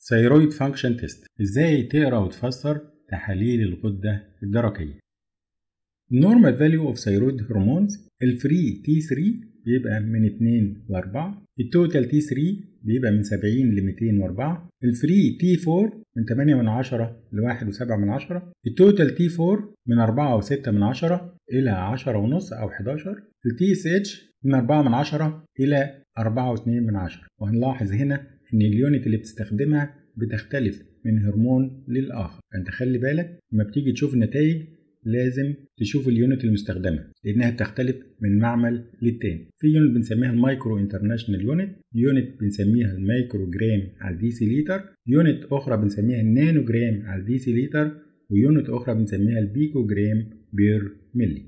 ثيرويد فانكشن تيست ازاي تقرا وتفسر تحاليل الغده الدرقيه النورمال فاليو اوف ثيرويد هرمونز الفري تي 3 بيبقى من 2 ل 4 التوتال تي 3 بيبقى من 70 ل 204 الفري تي 4 من 8 من 10 ل 1 و7 من 10 التوتال تي 4 من 4 و6 من 10 الى 10 ونص او 11 التي اس اتش من 4 من 10 الى 4 و2 من 10 وهنلاحظ هنا ان اليونت اللي بتستخدمها بتختلف من هرمون للاخر فانت خلي بالك لما بتيجي تشوف النتائج لازم تشوف اليونت المستخدمه لانها بتختلف من معمل للتاني في يونت بنسميها المايكرو انترناشونال يونت يونت بنسميها المايكرو جرام على الدي سي لتر يونت اخرى بنسميها النانو جرام على الدي سي لتر ويونت اخرى بنسميها البيكو جرام بير ملي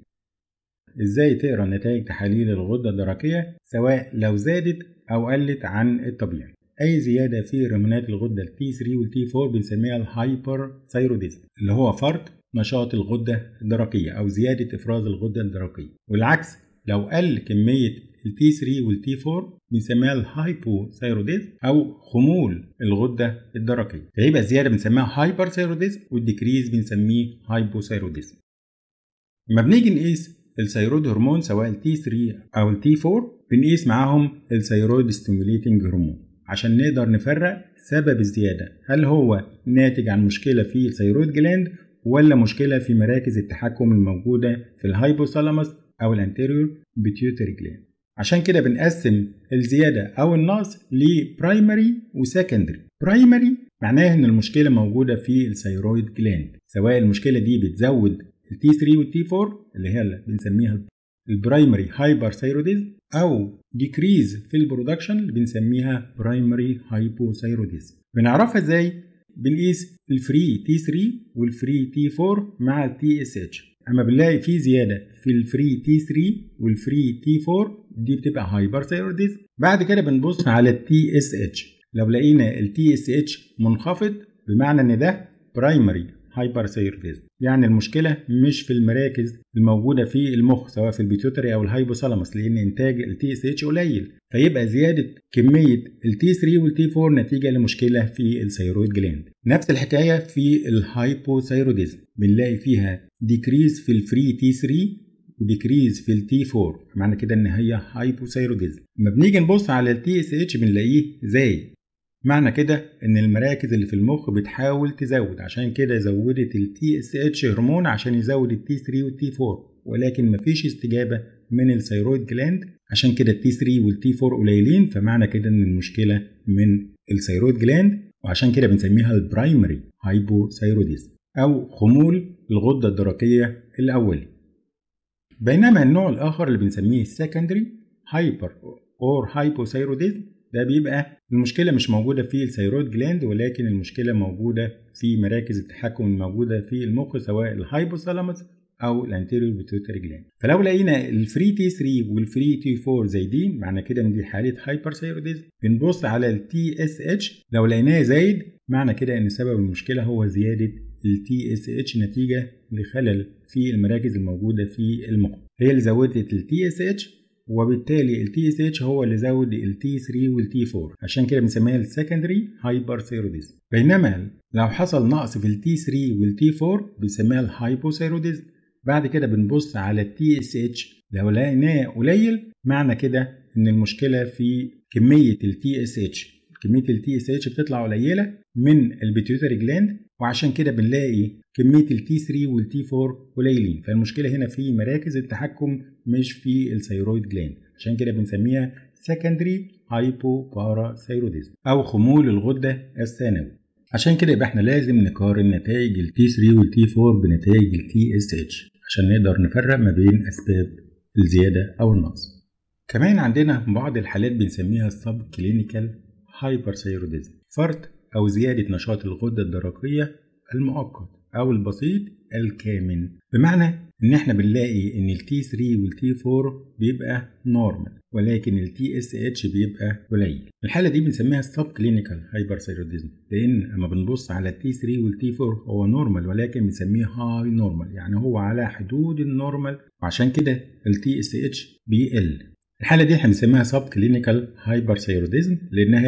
ازاي تقرا نتائج تحاليل الغده الدرقيه سواء لو زادت او قلت عن الطبيعي اي زياده في هرمونات الغده التي 3 والتي 4 بنسميها الهايبر ثايروديزم اللي هو فرط نشاط الغده الدرقيه او زياده افراز الغده الدرقيه والعكس لو قل كميه التي 3 والتي 4 بنسميها الهايبو ثايروديزم او خمول الغده الدرقيه فيبقى زياده بنسميها هايبر ثايروديزم والديكريز بنسميه هايبو ثايروديزم لما بنيجي نقيس الثيرويد هرمون سواء التي 3 او التي 4 بنقيس معاهم الثيرويد ستيموليتنج هرمون عشان نقدر نفرق سبب الزيادة هل هو ناتج عن مشكلة في الثيرويد جلاند ولا مشكلة في مراكز التحكم الموجودة في الهايبوثالاموس أو الانتيريور بيتيوتري جلاند عشان كده بنقسم الزيادة أو النقص لبرايمري وسكندري برايمري معناه إن المشكلة موجودة في الثيرويد جلاند سواء المشكلة دي بتزود التي 3 والتي 4 اللي هي اللي بنسميها البرايمري هايبر ثايروديزم او ديكريز في البرودكشن اللي بنسميها برايمري هايبوثايروديزم بنعرفها ازاي بنقيس الفري تي 3 والفري تي 4 مع التي اس اتش اما بنلاقي في زياده في الفري تي 3 والفري تي 4 دي بتبقى هايبر ثايروديزم بعد كده بنبص على التي اس اتش لو لقينا التي اس اتش منخفض بمعنى ان ده برايمري هايبرثايروديزم يعني المشكله مش في المراكز الموجوده في المخ سواء في البيتيوتري او الهايبوثالاموس لان انتاج التي اس اتش قليل فيبقى زياده كميه التي 3 والتي 4 نتيجه لمشكله في الثيرويد جلاند نفس الحكايه في الهايبوثايروديزم بنلاقي فيها ديكريز في الفري تي 3 وديكريز في التي 4 معنى كده ان هي هايبوثايروديزم لما بنيجي نبص على التي اس اتش بنلاقيه زايد معنى كده ان المراكز اللي في المخ بتحاول تزود عشان كده زودت التي اس اتش هرمون عشان يزود التي 3 والتي 4 ولكن مفيش استجابه من الثيرويد جلاند عشان كده التي 3 والتي 4 قليلين فمعنى كده ان المشكله من الثيرويد جلاند وعشان كده بنسميها البرايمري هايبوثايروديزم او خمول الغده الدرقيه الاولي بينما النوع الاخر اللي بنسميه السكندري هايبر اور هايبوثايروديزم ده بيبقى المشكلة مش موجودة في الثيرويد جلاند ولكن المشكلة موجودة في مراكز التحكم الموجودة في المخ سواء الهايبوثالاموس أو الانتيريور بيتوتري جلاند فلو لقينا الفري تي 3 والفري تي 4 زايدين معنى كده ان دي حالة هايبرثايروديزم بنبص على التي اس اتش لو لقيناه زايد معنى كده ان سبب المشكلة هو زيادة التي اس اتش نتيجة لخلل في المراكز الموجودة في المخ هي اللي زودت التي اس اتش وبالتالي التي اس اتش هو اللي زود التي 3 والتي 4 عشان كده بنسميها السكندري هايبرثايروديزم بينما لو حصل نقص في التي 3 والتي 4 بنسميها الهايبوثايروديزم بعد كده بنبص على التي اس اتش لو لقيناه قليل معنى كده ان المشكله في كميه التي اس اتش كميه التي اس اتش بتطلع قليله من البيتيوتري جلاند وعشان كده بنلاقي كميه التي 3 والتي 4 قليلين فالمشكله هنا في مراكز التحكم مش في الثيرويد جلاند عشان كده بنسميها سكندري هايبو باراثايروديزم او خمول الغده الثانوي عشان كده يبقى احنا لازم نقارن نتائج التي 3 والتي 4 بنتائج التي اس اتش عشان نقدر نفرق ما بين اسباب الزياده او النقص كمان عندنا بعض الحالات بنسميها السب كلينيكال هايبرثايروديزم فرط أو زيادة نشاط الغدة الدرقية المؤقت أو البسيط الكامن بمعنى إن إحنا بنلاقي إن التي 3 والتي 4 بيبقى نورمال ولكن التي اس اتش بيبقى قليل الحالة دي بنسميها السب كلينيكال هايبرثايروديزم لأن أما بنبص على التي 3 والتي 4 هو نورمال ولكن بنسميه هاي نورمال يعني هو على حدود النورمال وعشان كده التي اس اتش بيقل الحالة دي احنا بنسميها سب كلينيكال هايبرثايروديزم لأنها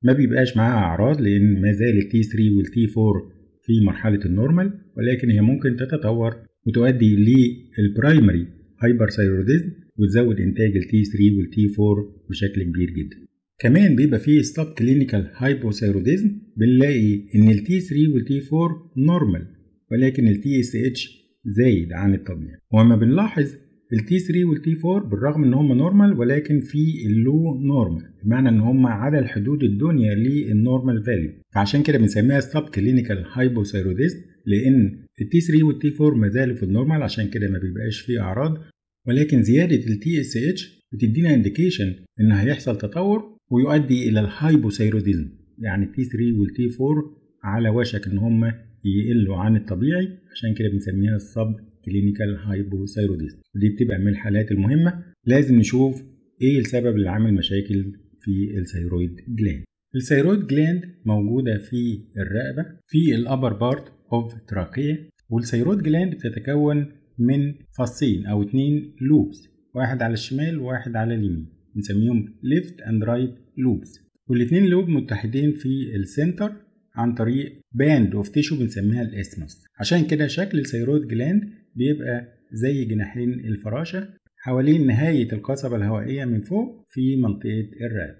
ما بيبقاش معاها أعراض لأن ما زال التي 3 والتي 4 في مرحلة النورمال ولكن هي ممكن تتطور وتؤدي للبرايمري هايبرثايروديزم وتزود إنتاج التي 3 والتي 4 بشكل كبير جدا. كمان بيبقى فيه ستوب كلينيكال هايبوثايروديزم بنلاقي إن التي 3 والتي 4 نورمال ولكن التي اس اتش زايد عن الطبيعي وما بنلاحظ التي 3 والتي 4 بالرغم ان هم نورمال ولكن في اللو نورمال بمعنى ان هم على الحدود الدنيا للنورمال فاليو فعشان كده بنسميها ستوب كلينيكال هايبوثايروديزم لان التي 3 والتي 4 ما زالوا في النورمال عشان كده ما بيبقاش فيه اعراض ولكن زياده التي اس اتش بتدينا انديكيشن ان هيحصل تطور ويؤدي الى الهايبوثايروديزم يعني التي 3 والتي 4 على وشك ان هم يقلوا عن الطبيعي عشان كده بنسميها السب كلينيكال هايبوثايروديزم ودي بتبقى من الحالات المهمه لازم نشوف ايه السبب اللي عامل مشاكل في الثيرويد جلاند الثيرويد جلاند موجوده في الرقبه في الابر بارت اوف تراكيه والثيرويد جلاند بتتكون من فصين او اتنين لوبس واحد على الشمال وواحد على اليمين بنسميهم ليفت اند رايت لوبس والاتنين لوب متحدين في السنتر عن طريق باند اوف تيشو بنسميها الاسمس عشان كده شكل الثيرويد جلاند بيبقى زي جناحين الفراشة حوالين نهاية القصبة الهوائية من فوق في منطقة الرقبة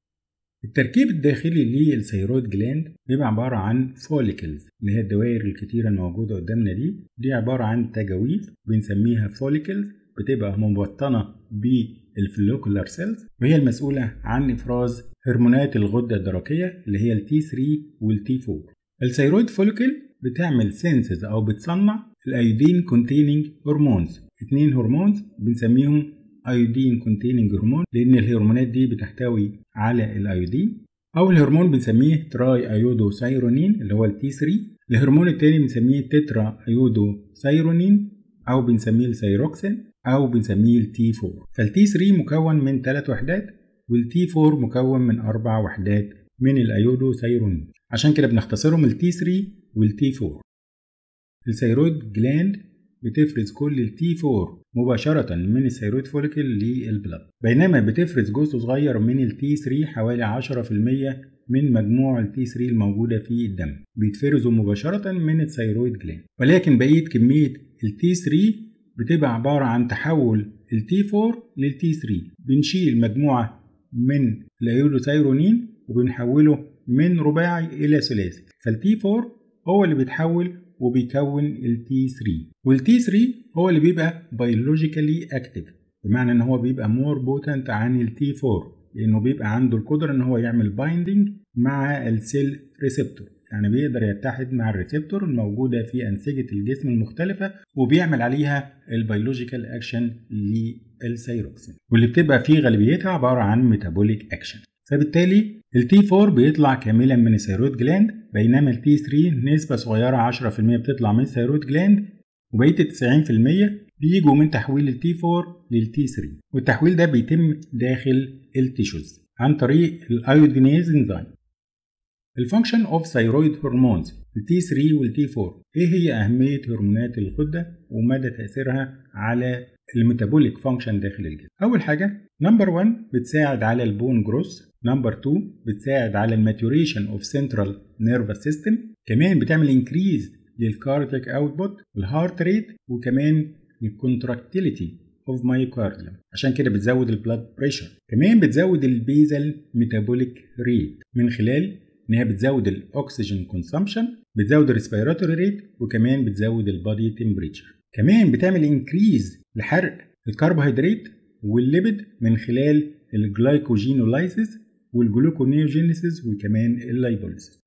التركيب الداخلي للثيرويد جلاند بيبقى عبارة عن فوليكلز اللي هي الدوائر الكتيرة الموجودة قدامنا دي دي عبارة عن تجاويف بنسميها فوليكلز بتبقى مبطنة بالفلوكولار سيلز وهي المسؤولة عن إفراز هرمونات الغدة الدرقية اللي هي التي 3 والتي 4 الثيرويد فوليكل بتعمل سينسز أو بتصنع الايودين كونتيننج هرمونز اتنين هرمونز بنسميهم ايودين كونتيننج هرمون لان الهرمونات دي بتحتوي على الايودين اول هرمون بنسميه تراي ايودو سايرونين اللي هو التي 3 الهرمون التاني بنسميه تترا ايودو سايرونين او بنسميه السيروكسين او بنسميه التي 4 فالتي 3 مكون من ثلاث وحدات والتي 4 مكون من اربع وحدات من الايودو سايرونين عشان كده بنختصرهم التي 3 والتي 4 الثيرويد جلاند بتفرز كل التي 4 مباشرة من الثيرويد فوليكل للبلد بينما بتفرز جزء صغير من التي 3 حوالي 10% من مجموع التي 3 الموجودة في الدم بيتفرزوا مباشرة من الثيرويد جلاند ولكن بقية كمية التي 3 بتبقى عبارة عن تحول التي 4 للتي 3 بنشيل مجموعة من الايودوثايرونين وبنحوله من رباعي إلى ثلاثي فالتي 4 هو اللي بيتحول وبيكون التي 3 والتي 3 هو اللي بيبقى بيولوجيكالي اكتف بمعنى ان هو بيبقى مور بوتنت عن التي 4 لانه بيبقى عنده القدره ان هو يعمل بايندنج مع السيل ريسبتور يعني بيقدر يتحد مع الريسبتور الموجودة في أنسجة الجسم المختلفة وبيعمل عليها البيولوجيكال أكشن للسيروكسين واللي بتبقى في غالبيتها عبارة عن ميتابوليك أكشن فبالتالي التي 4 بيطلع كاملا من الثيرويد جلاند بينما التي 3 نسبة صغيرة 10% بتطلع من الثيرويد جلاند وبقية ال 90% بيجوا من تحويل التي 4 للتي 3 والتحويل ده بيتم داخل التيشوز عن طريق الايودينيز انزيم الفانكشن اوف ثيرويد هرمونز التي 3 والتي 4 ايه هي اهميه هرمونات الغده ومدى تاثيرها على الميتابوليك فانكشن داخل الجسم اول حاجه نمبر 1 بتساعد على البون جروس نمبر 2 بتساعد على الماتوريشن اوف سنترال نيرفس سيستم كمان بتعمل انكريز للكاردياك اوتبوت والهارت ريت وكمان الكونتراكتيليتي اوف مايوكارديوم عشان كده بتزود البلاد بريشر كمان بتزود البيزل ميتابوليك ريت من خلال انها بتزود الاكسجين كونسامشن بتزود الريسبيراتوري ريت وكمان بتزود البادي تمبريتشر كمان بتعمل انكريز لحرق الكربوهيدرات والليبيد من خلال الجلايكوجينولايسيس والجلوكونيوجينيسيس وكمان اللايبوليسيس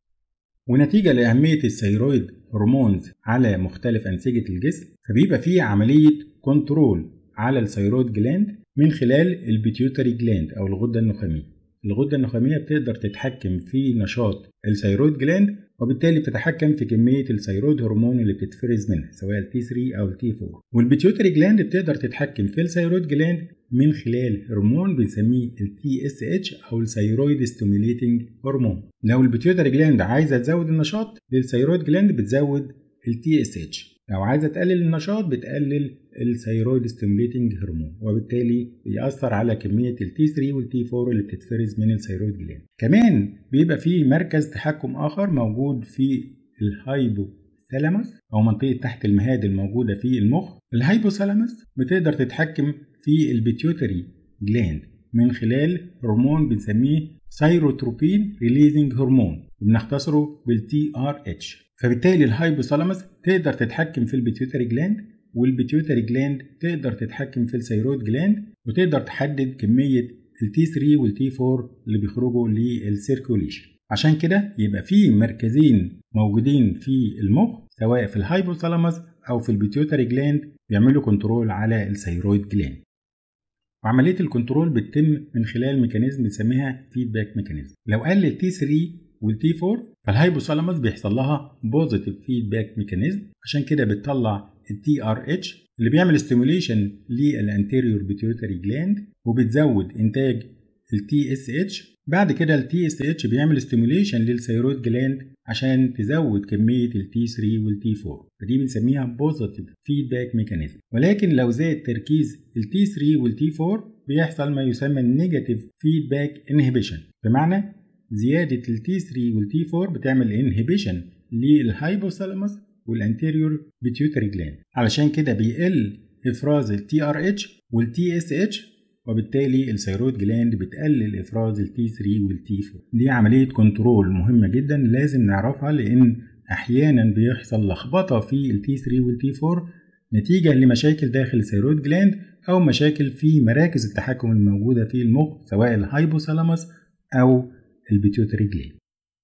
ونتيجة لأهمية الثيرويد هرمونز على مختلف أنسجة الجسم فبيبقى فيه عملية كنترول على الثيرويد جلاند من خلال البيتيوتري جلاند أو الغدة النخامية الغدة النخامية بتقدر تتحكم في نشاط الثيرويد جلاند وبالتالي بتتحكم في كمية الثيرويد هرمون اللي بتتفرز منها سواء التي 3 أو التي 4 والبيتيوتري جلاند بتقدر تتحكم في الثيرويد جلاند من خلال هرمون بنسميه التي اس اتش او الثيرويد ستيميليتنج هرمون لو البيتيوتري جلاند عايزه تزود النشاط للثيرويد جلاند بتزود التي اس اتش لو عايزه تقلل النشاط بتقلل الثيرويد ستيموليتنج هرمون وبالتالي بيأثر على كمية التي 3 والتي 4 اللي بتتفرز من الثيرويد جلاند كمان بيبقى في مركز تحكم آخر موجود في الهايبو ثالاموس أو منطقة تحت المهاد الموجودة في المخ الهايبوثالاموس بتقدر تتحكم في البيتيوتري جلاند من خلال هرمون بنسميه سايروتروبين ريليزنج هرمون وبنختصره بالتي ار اتش فبالتالي الهايبوثالاموس تقدر تتحكم في البيتيوتري جلاند والبيتيوتري جلاند تقدر تتحكم في الثيرويد جلاند وتقدر تحدد كمية التي 3 والتي 4 اللي بيخرجوا للسيركوليشن عشان كده يبقى في مركزين موجودين في المخ سواء في الهايبوثالاموس او في البيتيوتري جلاند بيعملوا كنترول على الثيرويد جلاند وعملية الكنترول بتتم من خلال ميكانيزم بنسميها فيدباك ميكانيزم لو قل التي 3 والتي 4 فالهايبوثالاموس بيحصل لها بوزيتيف فيدباك ميكانيزم عشان كده بتطلع التي ار اتش اللي بيعمل ستيموليشن للانتيريور بيتيوتري جلاند وبتزود انتاج التي اس اتش بعد كده التي اس اتش بيعمل ستيموليشن للثيرويد جلاند عشان تزود كميه التي 3 والتي 4 فدي بنسميها بوزيتيف فيدباك ميكانيزم ولكن لو زاد تركيز التي 3 والتي 4 بيحصل ما يسمى النيجاتيف فيدباك انهبيشن بمعنى زياده التي 3 والتي 4 بتعمل انهبيشن للهايبوثالاموس والانتيريور بيتيوتري جلاند علشان كده بيقل افراز التي ار اتش والتي اس اتش وبالتالي الثيرويد جلاند بتقلل افراز التي 3 والتي 4 دي عمليه كنترول مهمه جدا لازم نعرفها لان احيانا بيحصل لخبطه في التي 3 والتي 4 نتيجه لمشاكل داخل الثيرويد جلاند او مشاكل في مراكز التحكم الموجوده في المخ سواء الهايبوثالاموس او البيتيوتري جلاند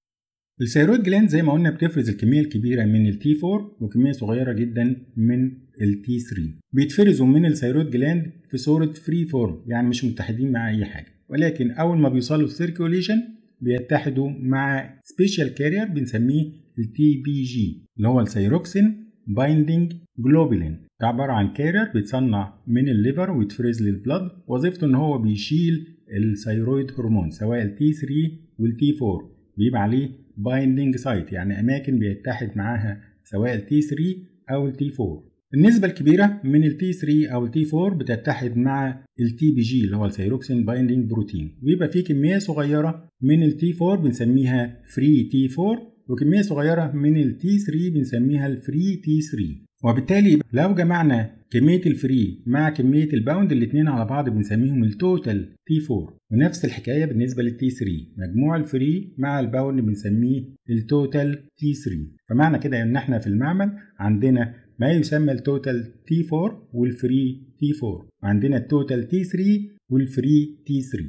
الثيرويد جلاند زي ما قلنا بتفرز الكميه الكبيره من التي 4 وكميه صغيره جدا من التي 3 بيتفرزوا من الثيرويد جلاند في صوره فري فورم يعني مش متحدين مع اي حاجه ولكن اول ما بيوصلوا السيركوليشن بيتحدوا مع سبيشال كارير بنسميه التي بي جي اللي هو الثيروكسين بايندينج جلوبولين ده عباره عن كارير بيتصنع من الليفر ويتفرز للبلد وظيفته ان هو بيشيل الثيرويد هرمون سواء التي 3 والتي 4 بيبقى عليه بايندينج سايت يعني اماكن بيتحد معاها سواء التي 3 او التي 4 النسبة الكبيرة من التي 3 او التي 4 بتتحد مع التي بي جي اللي هو الثيروكسين بايندينج بروتين ويبقى في كمية صغيرة من التي 4 بنسميها فري تي 4 وكمية صغيرة من التي 3 بنسميها الفري تي 3 وبالتالي لو جمعنا كمية الفري مع كمية الباوند الاتنين على بعض بنسميهم التوتال تي 4 ونفس الحكاية بالنسبة للتي 3 مجموع الفري مع الباوند بنسميه التوتال تي 3 فمعنى كده ان احنا في المعمل عندنا ما يسمى التوتال تي 4 والفري تي 4 وعندنا التوتال تي 3 والفري تي 3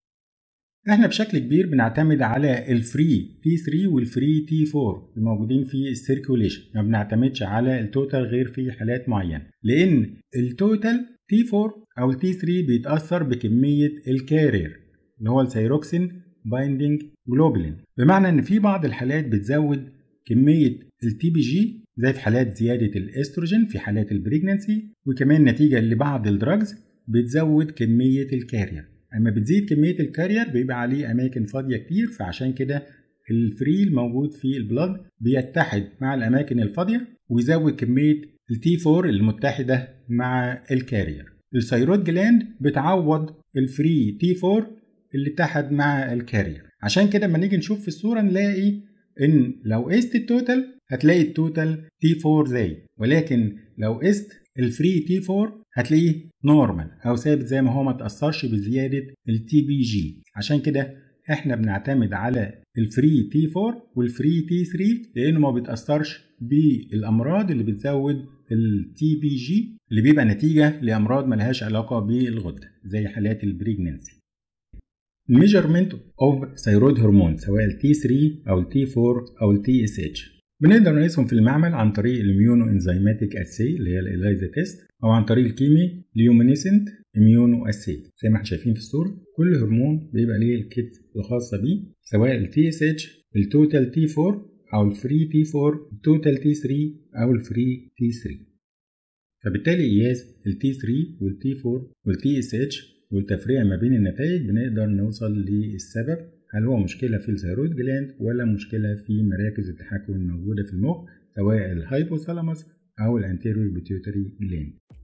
احنا بشكل كبير بنعتمد على الفري تي 3 والفري تي 4 الموجودين في السيركوليشن ما بنعتمدش على التوتال غير في حالات معينه لان التوتال تي 4 او التي 3 بيتاثر بكميه الكارير اللي هو الثيروكسين بايندينج جلوبولين بمعنى ان في بعض الحالات بتزود كميه التي بي جي زي في حالات زياده الاستروجين في حالات البريجنانسي وكمان نتيجه لبعض الدراجز بتزود كميه الكارير اما بتزيد كميه الكارير بيبقى عليه اماكن فاضيه كتير فعشان كده الفري الموجود في البلاد بيتحد مع الاماكن الفاضيه ويزود كميه التي 4 المتحده مع الكارير الثيرويد جلاند بتعوض الفري تي 4 اللي اتحد مع الكارير عشان كده لما نيجي نشوف في الصوره نلاقي ان لو قست التوتال هتلاقي التوتال تي 4 زي ولكن لو قست الفري تي 4 هتلاقيه نورمال او ثابت زي ما هو ما تاثرش بزياده التي بي جي عشان كده احنا بنعتمد على الفري تي 4 والفري تي 3 لانه ما بيتاثرش بالامراض اللي بتزود التي بي جي اللي بيبقى نتيجه لامراض ملهاش علاقه بالغده زي حالات البريجننسي measurement of thyroid hormone سواء ال T3 أو ال T4 أو ال TSH بنقدر نقيسهم في المعمل عن طريق الاميونو انزيماتيك اسي اللي هي الاليزا تيست او عن طريق الكيمي ليومينيسنت اميونو اسي زي ما احنا شايفين في الصوره كل هرمون بيبقى ليه الكيت الخاصه بيه سواء التي اس اتش التوتال تي 4 او الفري تي 4 التوتال تي 3 او الفري تي 3 فبالتالي قياس التي 3 والتي 4 والتي اس اتش والتفريع ما بين النتائج بنقدر نوصل للسبب هل هو مشكلة في الثيرويد جلاند ولا مشكلة في مراكز التحكم الموجودة في المخ سواء الهايبوثالاموس أو الانتيريور بيتيوتري جلاند